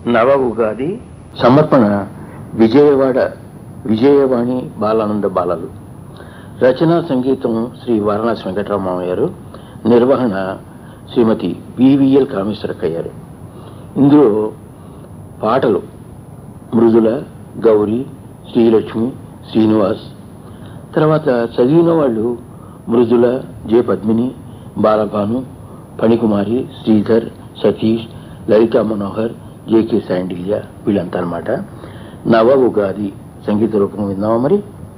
నవ ఉగాది సమర్పణ విజయవాడ విజయవాణి బాలానంద బాలలు రచనా సంగీతం శ్రీ వారణాసి వెంకటరామయ్య గారు నిర్వహణ శ్రీమతి బివిఎల్ కామేశ్వరక్క గారు ఇందులో పాటలు మృదుల గౌరీ శ్రీలక్ష్మి శ్రీనివాస్ తర్వాత చదివిన వాళ్ళు మృదుల జె పద్మిని బాలభాను పణికుమారి శ్రీధర్ సతీష్ లలితా మనోహర్ జేకే శాండిల్య వీళ్ళంతా అనమాట నవ ఉగాది సంగీత రూపం విందామా మరి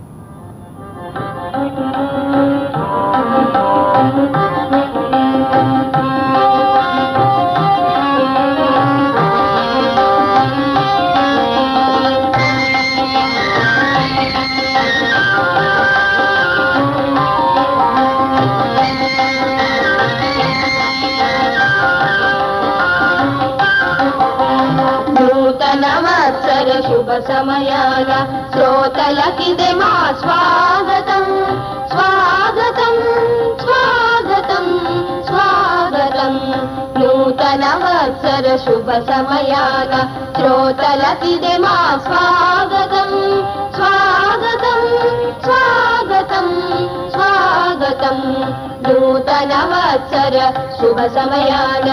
నూతన వత్సర శుభ సమయాన శ్రోతలకిదే మా స్వాగతం స్వాగతం స్వాగతం స్వాగతం నూతన వత్సర శుభ సమయాన శ్రోతలకిదే మా స్వాగతం స్వాగతం స్వాగతం స్వాగతం నూతన వత్సర శుభ సమయాన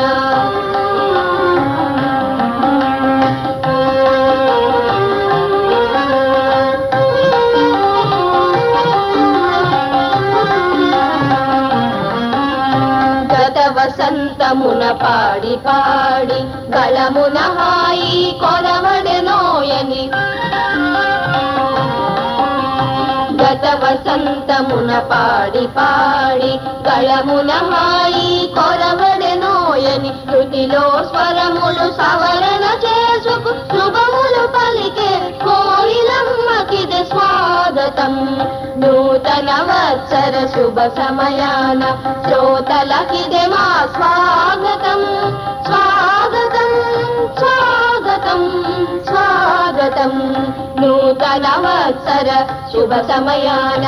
గత వసంతమున పాడి పాడి గళమున హాయి కొరవడెనోయని గత వసంతమున పాడి పాడి గళమున హాయి కొరవడెనోయని శృతిలో స్వరములు సవరణ చేసుకు శుభములు పలికే కోయిలమ్మకిది స్వాగతం నూతన వత్సర శుభ సమయాన శ్రోతలకిదే మా స్వాగతం స్వాగతం స్వాగతం స్వాగతం నూతన వత్సర శుభ సమయాన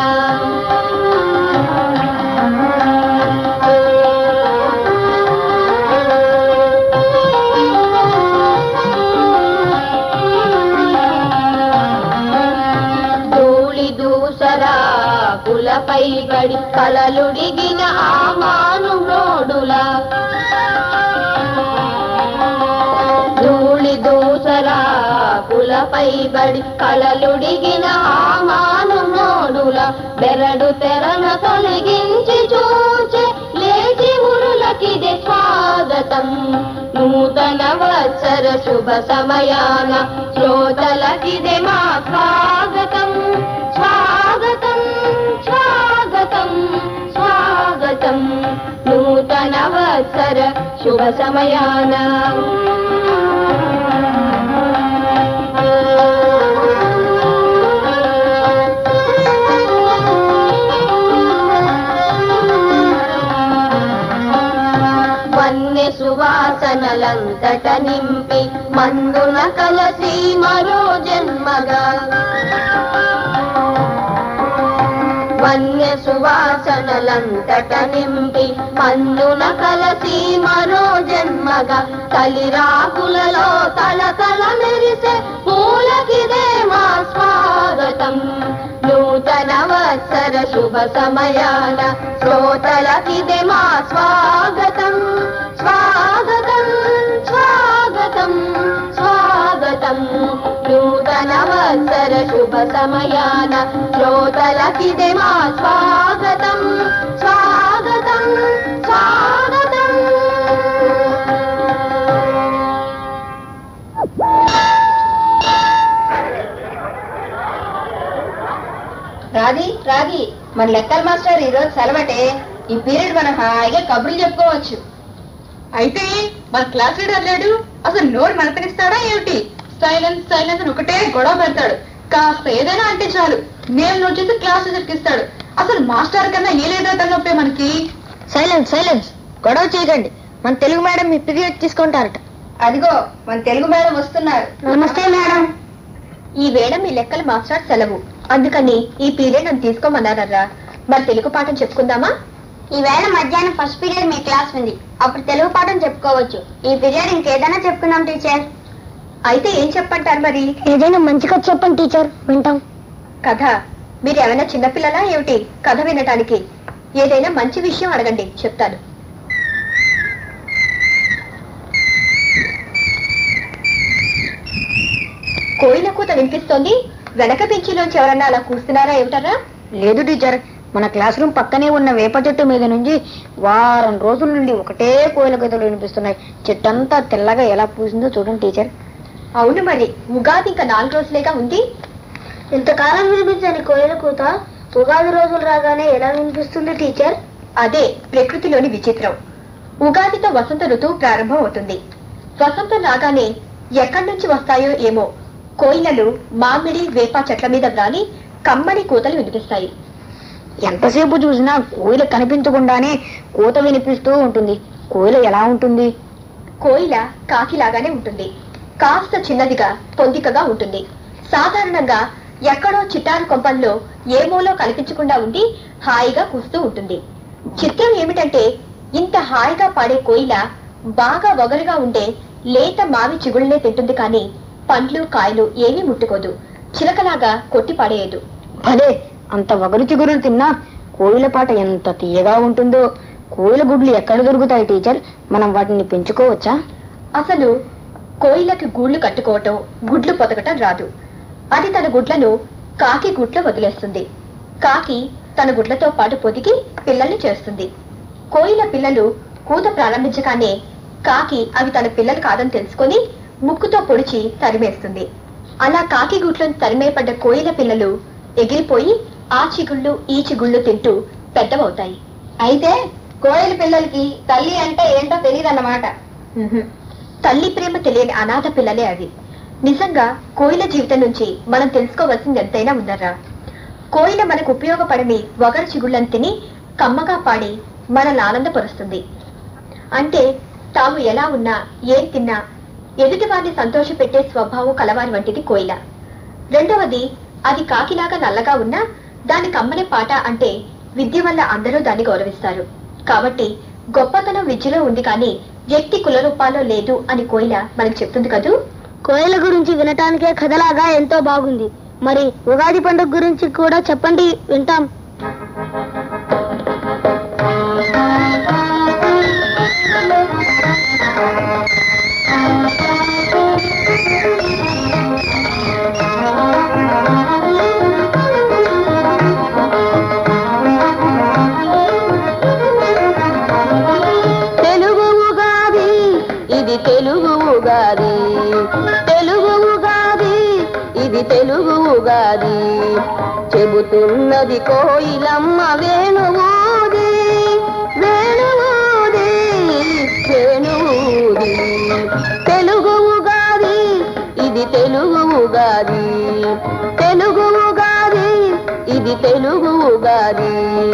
ధూళి దూసరా పులపై పడి కలలుడిగిన ఆ మానుమోడులా ధూళి దూసరా పులపై బడి కలలుడిగిన ఆ మానుమోడుల బెరడు తెరన తొలగించి చూచే లేచి ఉరులకిదే స్వాగతం నూతన వత్సర శుభ సమయాన శ్రోతలకిదే మా స్వాగతం స్వాగతం స్వాగతం స్వాగతం నూతన వత్సర శుభ సమయాన వన్నె సువాసనలంతట నింపి మందున కలసి మరో జన్మగా వన్య సువాసనలంతట నింపి మన్నున కలసి మరో జన్మగా తలిరాకులలో తలతల మెరిసే పూలకిదే మా స్వాగతం నూతన వత్సర శుభ సమయాన శ్రోతలకిదే మా స్వాగతం స్వాగతం స్వాగతం స్వాగతం నూతన వత్సర శుభ సమయాన శ్రోతలకిదే మా స్వాగతం స్వాగతం స్వాగతం రాది రాది మన లెక్కల మాస్టర్ ఈ రోజు సెలవటే ఈ పీరియడ్ మనం హాయిగా కబుర్లు చెప్పుకోవచ్చు అయితే మన క్లాస్ లీడర్ లేడు అసలు నోరు మనకనిస్తాడా ఏమిటి సైలెన్స్ సైలెన్స్ అని ఒకటే గొడవ పెడతాడు కాస్త ఏదైనా అంటే చాలు నేను నోట్ చేసి క్లాస్ ఇస్తాడు అసలు మాస్టర్ కన్నా ఏ లీడర్ తలనొప్పే మనకి సైలెన్స్ సైలెన్స్ గొడవ చేయకండి మన తెలుగు మేడం మీ పీరియడ్ తీసుకుంటారట అదిగో మన తెలుగు మేడం వస్తున్నారు నమస్తే మేడం ఈ వేళ మీ లెక్కల మాస్టర్ సెలవు అందుకని ఈ పీరియడ్ నన్ను తీసుకోమన్నారరా మరి తెలుగు పాఠం చెప్పుకుందామా ఈవేళ మధ్యాహ్నం ఫస్ట్ పీరియడ్ మీ క్లాస్ ఉంది అప్పుడు తెలుగు పాఠం చెప్పుకోవచ్చు ఈ పీరియడ్ ఇంకేదైనా చెప్పుకుందాం టీచర్ అయితే ఏం చెప్పంటారు మరి ఏదైనా మంచి కథ చెప్పండి టీచర్ వింటాం కథ మీరు ఏమైనా చిన్నపిల్లలా ఏమిటి కథ వినటానికి ఏదైనా మంచి విషయం అడగండి చెప్తాను కోయిల కూత వినిపిస్తోంది వెనక బెంచిలోంచి ఎవరన్నా అలా కూస్తున్నారా ఏమిటారా లేదు టీచర్ మన క్లాస్ రూమ్ పక్కనే ఉన్న వేప చెట్టు మీద నుంచి వారం రోజుల నుండి ఒకటే కోయిల గదులు వినిపిస్తున్నాయి చెట్టంతా తెల్లగా ఎలా పూసిందో చూడండి టీచర్ అవును మరి ఉగాది ఇంకా నాలుగు రోజులేగా ఉంది ఇంతకాలం వినిపించని కోయిల కూత ఉగాది రోజులు రాగానే ఎలా వినిపిస్తుంది టీచర్ అదే ప్రకృతిలోని విచిత్రం ఉగాదితో వసంత ఋతువు ప్రారంభం అవుతుంది వసంతం రాగానే ఎక్కడి నుంచి వస్తాయో ఏమో కోయిలలు మామిడి వేప చెట్ల మీద వ్రాలి కమ్మని కూతలు వినిపిస్తాయి ఎంతసేపు చూసినా కోయిల కనిపించకుండానే కూత వినిపిస్తూ ఉంటుంది కోయిల ఎలా ఉంటుంది కోయిల కాకిలాగానే ఉంటుంది కాస్త చిన్నదిగా పొందికగా ఉంటుంది సాధారణంగా ఎక్కడో చిటారు కొంపల్లో ఏ మూలో కనిపించకుండా ఉండి హాయిగా కూస్తూ ఉంటుంది చిత్రం ఏమిటంటే ఇంత హాయిగా పాడే కోయిల బాగా వగరుగా ఉండే లేత మావి చిగుళ్ళనే తింటుంది కానీ పండ్లు కాయలు ఏమీ ముట్టుకోదు చిలకలాగా కొట్టి పడేయదు భలే అంత వగరు చిగురులు తిన్నా కోయిల పాట ఎంత తీయగా ఉంటుందో కోయిల గుడ్లు ఎక్కడ దొరుకుతాయి టీచర్ మనం వాటిని పెంచుకోవచ్చా అసలు కోయిలకి గూళ్ళు కట్టుకోవటం గుడ్లు పొదగటం రాదు అది తన గుడ్లను కాకి గుడ్లో వదిలేస్తుంది కాకి తన గుడ్లతో పాటు పొదిగి పిల్లల్ని చేస్తుంది కోయిల పిల్లలు కూత ప్రారంభించగానే కాకి అవి తన పిల్లలు కాదని తెలుసుకొని ముక్కుతో పొడిచి తరిమేస్తుంది అలా కాకి గుడ్లను తరిమేపడ్డ కోయిల పిల్లలు ఎగిరిపోయి ఆ చిగుళ్ళు ఈ చిగుళ్ళు తింటూ పెద్దవవుతాయి అయితే కోయిల పిల్లలకి తల్లి అంటే ఏంటో తెలియదన్నమాట మ్హూ. తల్లి ప్రేమ తెలియని అనాథ పిల్లలే అవి నిజంగా కోయిల జీవితం నుంచి మనం తెలుసుకోవాల్సింది ఎంతైనా ఉందరా కోయిల మనకు ఉపయోగపడని వగరు చిగుళ్ళని తిని కమ్మగా పాడి మనల్ని ఆనందపరుస్తుంది అంటే తాము ఎలా ఉన్నా ఏం తిన్నా ఎదుటి వారిని సంతోషపెట్టే స్వభావం కలవారి వంటిది కోయిల రెండవది అది కాకిలాగా నల్లగా ఉన్నా దాని కమ్మని పాట అంటే విద్య వల్ల అందరూ దాన్ని గౌరవిస్తారు కాబట్టి గొప్పతనం విద్యలో ఉంది కానీ వ్యక్తి కులరూపాలో లేదు అని కోయిల మనకు చెప్తుంది కదూ కోయిల గురించి వినటానికే కథలాగా ఎంతో బాగుంది మరి ఉగాది పండుగ గురించి కూడా చెప్పండి వింటాం తెలుగు ఉగాది ఇది తెలుగు ఉగాది తెలుగు ఉగాది ఇది తెలుగు ఉగాది చెబుతున్నది కోయిలమ్మ వేణువుది వేణువుది వేణువుది తెలుగు ఉగాది ఇది తెలుగు ఉగాది తెలుగు ఉగాది ఇది తెలుగు ఉగాది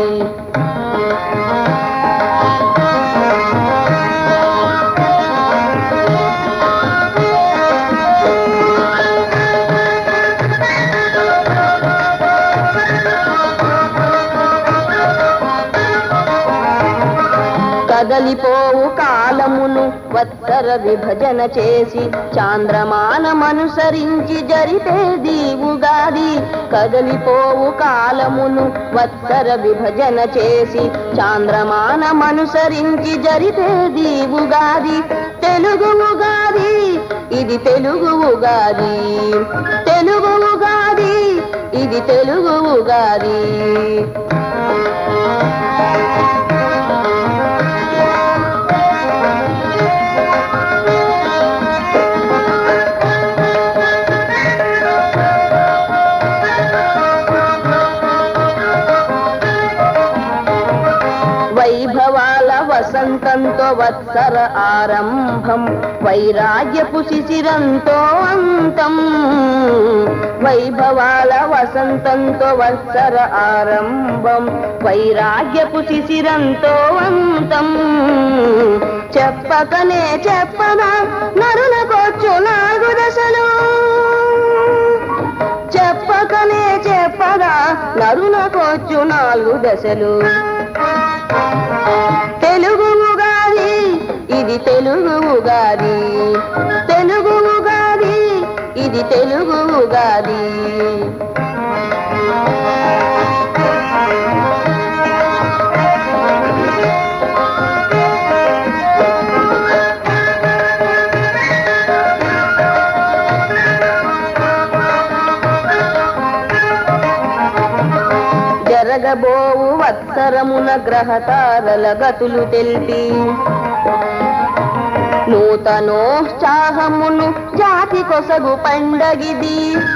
కదలిపోవు కాలమును వత్సర విభజన చేసి చాంద్రమానమనుసరించి జరిపేది ఉగాది కదలిపోవు కాలమును వత్సర విభజన చేసి చాంద్రమానమనుసరించి జరిపేది ఉగాది తెలుగు ఉగాది ఇది తెలుగు ఉగాది తెలుగు ఉగాది ఇది తెలుగు ఉగాది వైభవాల వసంతంతో వత్సర ఆరంభం వైరాగ్యపు శిశిరంతో అంతం వైభవాల వసంతంతో వత్సర ఆరంభం వైరాగ్యపు శిశిరంతో అంతం చెప్పకనే చెప్పనా నరులకొచ్చు నాలుగు దశలు చెప్పకనే చెప్పగా నరులకొచ్చు నాలుగు దశలు తెలుగు ఉగాది ఇది తెలుగు ఉగాది తెలుగు ఉగాది ఇది తెలుగు ఉగాది జరగబోవు వత్సరమున గ్రహతారల గతులు తెలిపి నూతనోత్సాహమును జాతి కొసగు పండగిది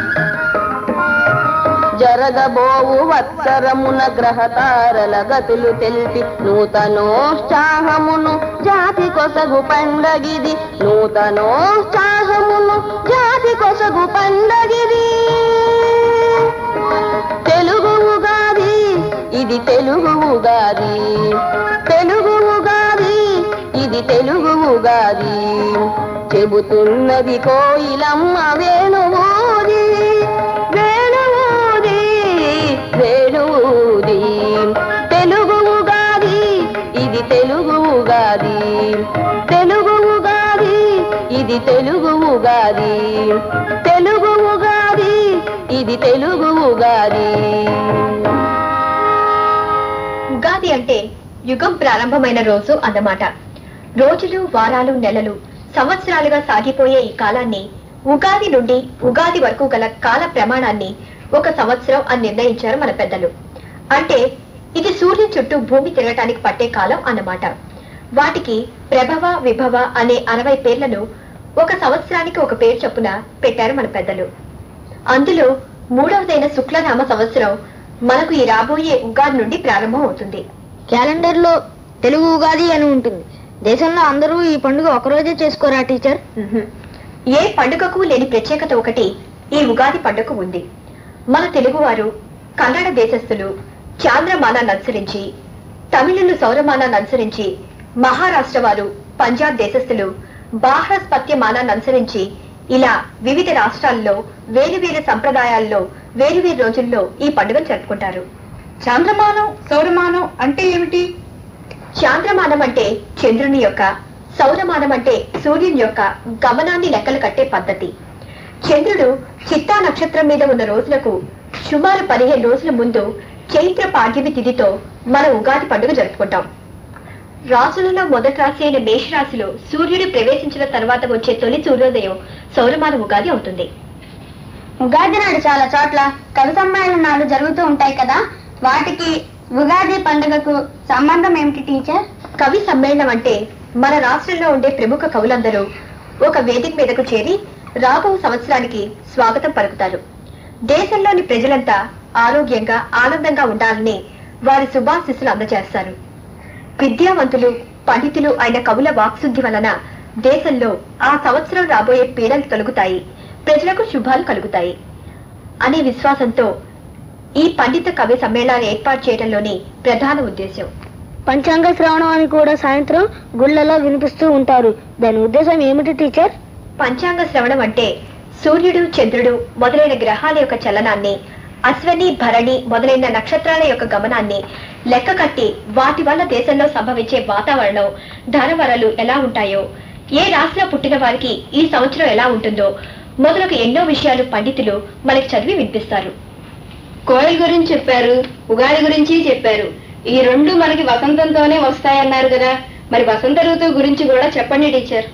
జరగబోవు వత్సరమున గ్రహతారల గతులు తెలిపి నూతనోత్సాహమును జాతి కొసగు పండగిది నూతనోత్సాహమును జాతి కొసగు పండగిది తెలుగు ఉగాది ఇది తెలుగు ఉగాది తెలుగు ఉగాది ఇది తెలుగు ఉగాది చెబుతున్నది కోయిలమ్మ వేణువూది వేణువూది వేణువూది తెలుగు ఉగాది ఇది తెలుగు ఉగాది తెలుగు ఉగాది ఇది తెలుగు ఉగాది తెలుగు ఉగాది ఇది తెలుగు ఉగాది ఉగాది అంటే యుగం ప్రారంభమైన రోజు అన్నమాట రోజులు వారాలు నెలలు సంవత్సరాలుగా సాగిపోయే ఈ కాలాన్ని ఉగాది నుండి ఉగాది వరకు గల కాల ప్రమాణాన్ని ఒక సంవత్సరం అని నిర్ణయించారు మన పెద్దలు అంటే ఇది సూర్యుని చుట్టూ భూమి తిరగటానికి పట్టే కాలం అన్నమాట వాటికి ప్రభవ విభవ అనే అరవై పేర్లను ఒక సంవత్సరానికి ఒక పేరు చొప్పున పెట్టారు మన పెద్దలు అందులో మూడవదైన శుక్లనామ సంవత్సరం మనకు ఈ రాబోయే ఉగాది నుండి ప్రారంభం అవుతుంది క్యాలెండర్ లో తెలుగు ఉగాది అని ఉంటుంది దేశంలో అందరూ ఈ పండుగ ఒకరోజే చేసుకోరా టీచర్ మ్మ్. ఏ పండుగకు లేని ప్రత్యేకత ఒకటి ఈ ఉగాది పండుగ ఉంది మన తెలుగువారు కన్నడ దేశస్థులు చాంద్రమానాన్ని అనుసరించి తమిళులు సౌరమానాన్ని అనుసరించి మహారాష్ట్ర వారు పంజాబ్ దేశస్థులు బాహ్రస్పత్యమానాన్ని అనుసరించి ఇలా వివిధ రాష్ట్రాల్లో వేరువేరు సంప్రదాయాల్లో వేరువేరు రోజుల్లో ఈ పండుగను జరుపుకుంటారు చాంద్రమానం సౌరమానం అంటే ఏమిటి చాంద్రమానం అంటే చంద్రుని యొక్క సౌరమానం అంటే సూర్యుని యొక్క గమనాన్ని లెక్కలు కట్టే పద్ధతి చంద్రుడు చిత్తా నక్షత్రం మీద ఉన్న రోజులకు సుమారు పదిహేను రోజుల ముందు చైత్ర పాడ్యమి తిథితో మన ఉగాది పండుగ జరుపుకుంటాం రాసులలో మొదటి రాశి అయిన మేషరాశిలో సూర్యుడు ప్రవేశించిన తర్వాత వచ్చే తొలి సూర్యోదయం సౌరమాన ఉగాది అవుతుంది ఉగాది నాడు చాలా చోట్ల కవి సమ్మేళనాలు జరుగుతూ ఉంటాయి కదా వాటికి ఉగాది పండుగకు సంబంధం ఏమిటి టీచర్ కవి సమ్మేళనం అంటే మన రాష్ట్రంలో ఉండే ప్రముఖ కవులందరూ ఒక వేదిక మీదకు చేరి రాబో సంవత్సరానికి స్వాగతం పలుకుతారు దేశంలోని ప్రజలంతా ఆరోగ్యంగా ఆనందంగా ఉండాలని వారి శుభాశిస్సులు అందజేస్తారు విద్యావంతులు పండితులు అయిన కవుల వాక్శుద్ధి వలన దేశంలో ఆ సంవత్సరం రాబోయే పీడలు తొలగుతాయి ప్రజలకు శుభాలు కలుగుతాయి అనే విశ్వాసంతో ఈ పండిత కవి సమ్మేళనాన్ని ఏర్పాటు చేయడంలోని ప్రధాన ఉద్దేశం పంచాంగ శ్రవణం అని కూడా సాయంత్రం గుళ్ళలో వినిపిస్తూ ఉంటారు దాని ఉద్దేశం ఏమిటి టీచర్ పంచాంగ శ్రవణం అంటే సూర్యుడు చంద్రుడు మొదలైన గ్రహాల యొక్క చలనాన్ని అశ్వని భరణి మొదలైన నక్షత్రాల యొక్క గమనాన్ని లెక్క కట్టి వాటి వల్ల దేశంలో సంభవించే వాతావరణం ధనవరలు ఎలా ఉంటాయో ఏ రాశిలో పుట్టిన వారికి ఈ సంవత్సరం ఎలా ఉంటుందో మొదలగు ఎన్నో విషయాలు పండితులు మనకి చదివి వినిపిస్తారు కోయిల్ గురించి చెప్పారు ఉగాది గురించి చెప్పారు ఈ రెండు మనకి వసంతంతోనే వస్తాయన్నారు కదా మరి వసంత ఋతువు గురించి కూడా చెప్పండి టీచర్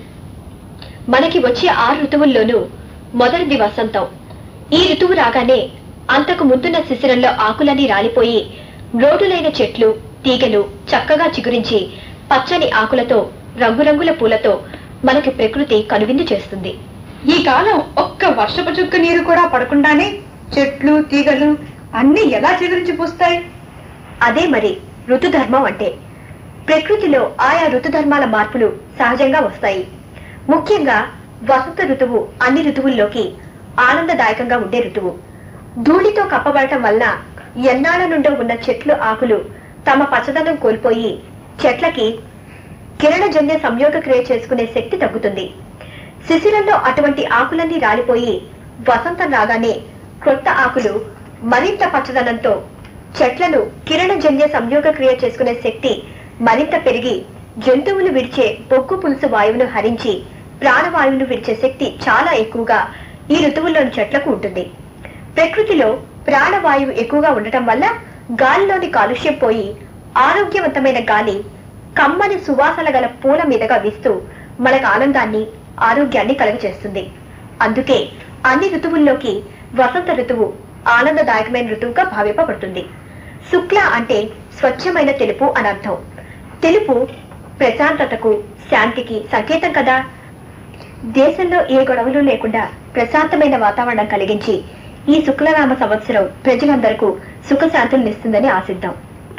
మనకి వచ్చే ఆరు ఋతువుల్లోనూ మొదటిది వసంతం ఈ ఋతువు రాగానే అంతకు ముందున్న శిశిరంలో ఆకులన్నీ రాలిపోయి రోడ్డులైన చెట్లు తీగలు చక్కగా చిగురించి పచ్చని ఆకులతో రంగురంగుల పూలతో మనకి ప్రకృతి కనువిందు చేస్తుంది ఈ కాలం ఒక్క వర్షపు చుక్క నీరు కూడా పడకుండానే చెట్లు తీగలు అన్ని ఎలా చిగురించి పూస్తాయి అదే మరి ఋతుధర్మం అంటే ప్రకృతిలో ఆయా ఋతుధర్మాల మార్పులు సహజంగా వస్తాయి ముఖ్యంగా వసంత ఋతువు అన్ని ఋతువుల్లోకి ఆనందదాయకంగా ఉండే ఋతువు ధూళితో కప్పబడటం వలన ఎన్నాళ్ళ నుండో ఉన్న చెట్లు ఆకులు తమ పచ్చదనం కోల్పోయి చెట్లకి కిరణజన్య సంయోగ క్రియ చేసుకునే శక్తి తగ్గుతుంది శిశిరంలో అటువంటి ఆకులన్నీ రాలిపోయి వసంతం రాగానే క్రొత్త ఆకులు మరింత పచ్చదనంతో చెట్లను కిరణజన్య సంయోగ క్రియ చేసుకునే శక్తి మరింత పెరిగి జంతువులు విడిచే బొగ్గు పులుసు వాయువును హరించి ప్రాణవాయువును విడిచే శక్తి చాలా ఎక్కువగా ఈ ఋతువుల్లోని చెట్లకు ఉంటుంది ప్రకృతిలో ప్రాణవాయువు ఎక్కువగా ఉండటం వల్ల గాలిలోని కాలుష్యం పోయి ఆరోగ్యవంతమైన గాలి కమ్మని సువాసన గల పూల మీదుగా వీస్తూ మనకు ఆనందాన్ని ఆరోగ్యాన్ని కలుగజేస్తుంది అందుకే అన్ని ఋతువుల్లోకి వసంత ఋతువు ఆనందదాయకమైన ఋతువుగా భావింపబడుతుంది శుక్ల అంటే స్వచ్ఛమైన తెలుపు అని అర్థం తెలుపు ప్రశాంతతకు శాంతికి సంకేతం కదా దేశంలో ఏ గొడవలు లేకుండా ప్రశాంతమైన వాతావరణం కలిగించి ఈ శుక్లనామ సంవత్సరం ప్రజలందరకు సుఖశాంతులనిస్తుందని ఆశిద్దాం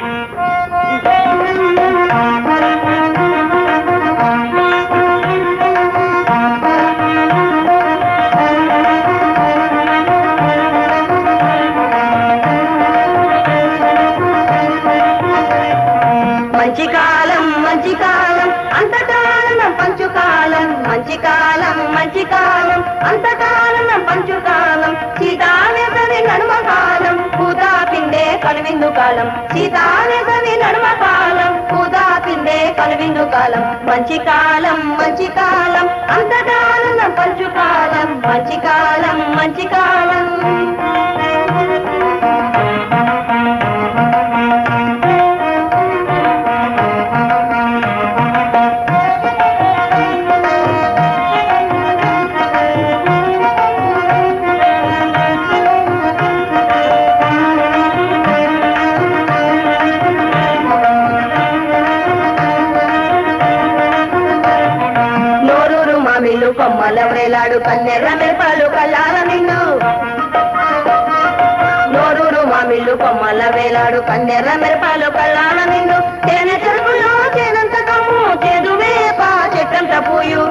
మంచి కాలం మంచి కాలం అంతకాలం పంచుకాలం మంచి కాలం మంచి కాలం అంతకాలం పంచుకాలం సీతావేసవి నడుమ కాలం పూతా పిండే కనువిందు కాలం సీతావేసవి నడుమ కాలం పూతా పిండే కనువిందు కాలం మంచి కాలం మంచి కాలం అంతకాలం పంచుకాలం మంచి కాలం మంచి కాలం నోరూరు మామిలు కొమ్మల వ్రేలాడు కన్నెర్ర మిరపాలు కళ్ళాల నిన్ను నోరూరు మామిళ్ళు కొమ్మల వేలాడు కన్నెర్ర మిరపాలు కళ్ళాల నిన్ను తేనె చెరుకులో చేనంత కమ్ము చేదు వేప చెట్టంత పూయు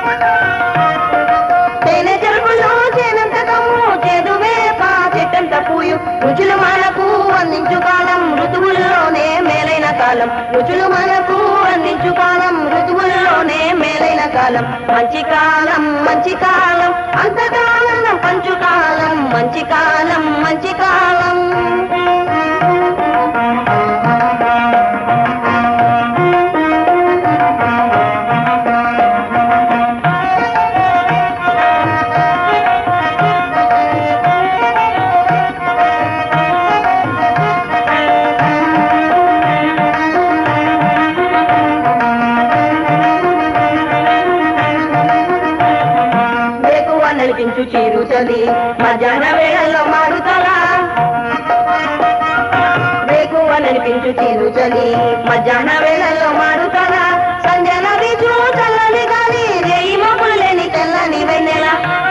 తేనె చెరుకులో చేనంత కమ్ము చేదు వేప చెట్టంత పూయు రుచులు మనకు అందించు కాలం ఋతువుల్లోనే మేలైన కాలం రుచులు మనకు అందించు కాలం ఋతువుల్లోనే మేలైన కాలం మంచి కాలం మంచి కాలం అంతకాలం పంచు కాలం మంచి కాలం మంచి కాలం వేకువ నడిపించు చీరు చలి మధ్యాహ్న వేళల్లో మారుతలా వేకువ నడిపించు చీరు చలి మధ్యాహ్న వేళల్లో మారుతలా సంధ్య నదిచు చల్లని గాలి రేయి మబ్బులు లేని తెల్లని వెన్నెల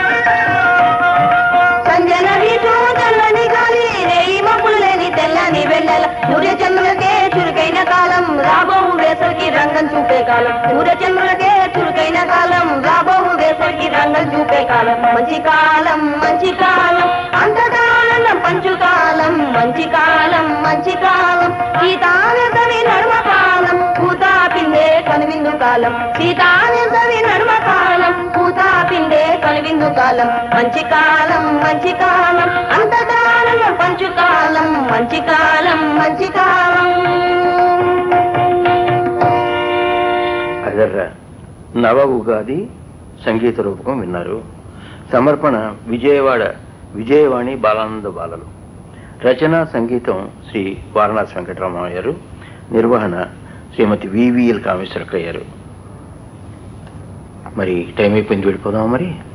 సంధ్య నదిచు చల్లని గాలి రేయి మబ్బులు లేని తెల్లని వెన్నెల సూర్యచంద్రులకే చురుకైన కాలం రాబోవు వేసవికి రంగం చూపే కాలం సూర్యచంద్రులకే చురుకైన కాలం రాబోవు వేసవికి రంగం చూపే కాలం మంచి కాలం మంచి కాలం అంతకాలం పంచు కాలం మంచి కాలం మంచి కాలం సీతావేసవి నడుమ కాలం పూతా పిండే కనువిందు కాలం సీతావేసవి నడుమ కాలం పూతా పిండే కనువిందు కాలం మంచి కాలం మంచి కాలం అంతకాలం పంచు కాలం మంచి కాలం మంచి కాలం అదర్రా నవ ఉగాది సంగీత రూపకం విన్నారు సమర్పణ విజయవాడ విజయవాణి బాలానంద బాలలు రచన సంగీతం శ్రీ వారణాసి వెంకటరామయ్య గారు నిర్వహణ శ్రీమతి వివిఎల్ కామేశ్వరక్క గారు మరి టైం అయిపోయింది వెళ్ళిపోదామా మరి